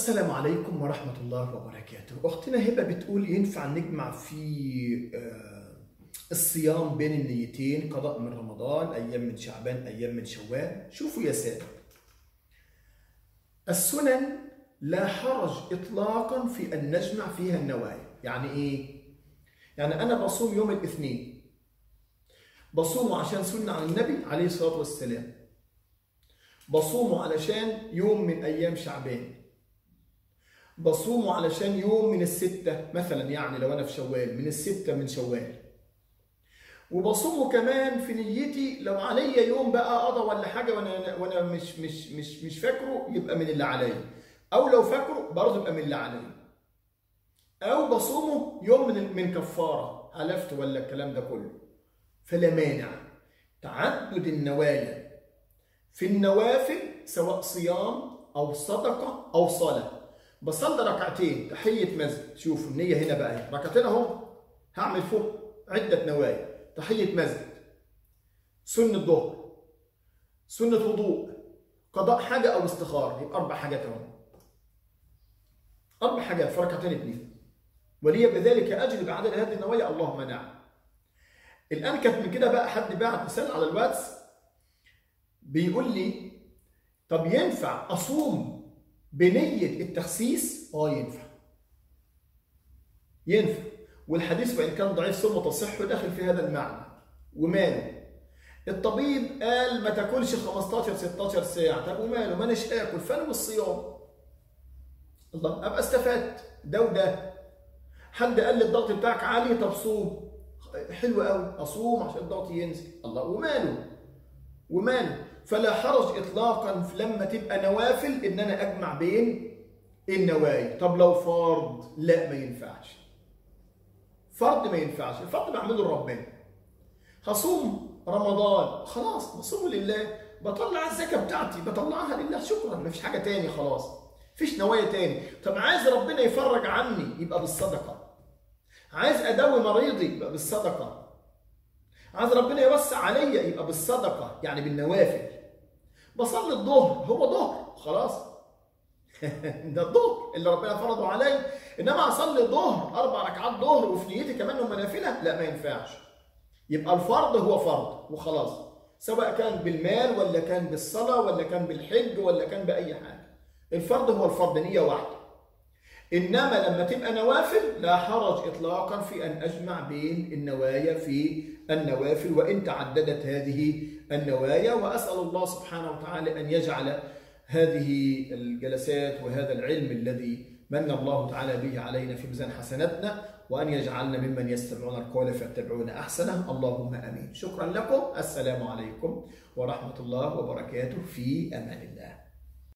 السلام عليكم ورحمة الله وبركاته أختنا هبة بتقول ينفع نجمع في آه، الصيام بين النيتين قضاء من رمضان أيام من شعبان أيام من شوال شوفوا يا سادة السنن لا حرج إطلاقا في أن نجمع فيها النوايا يعني إيه؟ يعني أنا بصوم يوم الاثنين بصومه عشان سنة عن النبي عليه الصلاة والسلام بصومه علشان يوم من أيام شعبان بصومه علشان يوم من الستة مثلا يعني لو أنا في شوال من الستة من شوال وبصومه كمان في نيتي لو عليا يوم بقى قضى ولا حاجة وأنا وأنا مش مش مش مش فاكره يبقى من اللي عليا أو لو فاكره برضه يبقى من اللي عليا أو بصومه يوم من من كفارة حلفت ولا الكلام ده كله فلا مانع تعدد النوايا في النوافل سواء صيام أو صدقة أو صلاة بصلي ركعتين تحية مسجد شوفوا النية هنا بقى اهي ركعتين اهو هعمل فوق عدة نوايا تحية مسجد سنة ظهر سنة وضوء قضاء حاجة أو استخارة يبقى أربع حاجات أهو أربع حاجات في ركعتين اتنين ولي بذلك أجل بعدد هذه النوايا اللهم نعم الآن كانت من كده بقى حد بعت رسالة على الواتس بيقول لي طب ينفع أصوم بنية التخسيس؟ اه ينفع. ينفع والحديث وإن كان ضعيف ثم تصح داخل في هذا المعنى وماله؟ الطبيب قال ما تاكلش 15 16 ساعة، طب وماله؟ ما اناش اكل فين الصيام؟ الله ابقى استفدت ده وده. حد قال لي الضغط بتاعك عالي طب صوم. حلو قوي اصوم عشان الضغط ينزل، الله وماله؟ وماله؟ فلا حرج اطلاقا لما تبقى نوافل ان انا اجمع بين النوايا طب لو فرض لا ما ينفعش فرض ما ينفعش الفرض بعمله لربنا هصوم رمضان خلاص بصوم لله بطلع الزكاه بتاعتي بطلعها لله شكرا ما فيش حاجه تاني خلاص فيش نوايا تاني طب عايز ربنا يفرج عني يبقى بالصدقه عايز اداوي مريضي يبقى بالصدقه عايز ربنا يوسع عليا يبقى بالصدقه يعني بالنوافل بصلي الظهر هو ظهر خلاص ده الظهر اللي ربنا فرضه علي انما اصلي الظهر اربع ركعات ظهر وفي نيتي كمان هم نافله لا ما ينفعش يبقى الفرض هو فرض وخلاص سواء كان بالمال ولا كان بالصلاه ولا كان بالحج ولا كان باي حاجه الفرض هو الفرض نيه واحده انما لما تبقى نوافل لا حرج اطلاقا في ان اجمع بين النوايا في النوافل وان تعددت هذه النوايا واسال الله سبحانه وتعالى ان يجعل هذه الجلسات وهذا العلم الذي من الله تعالى به علينا في ميزان حسناتنا وان يجعلنا ممن يستمعون القول فيتبعون احسنه اللهم امين شكرا لكم السلام عليكم ورحمه الله وبركاته في امان الله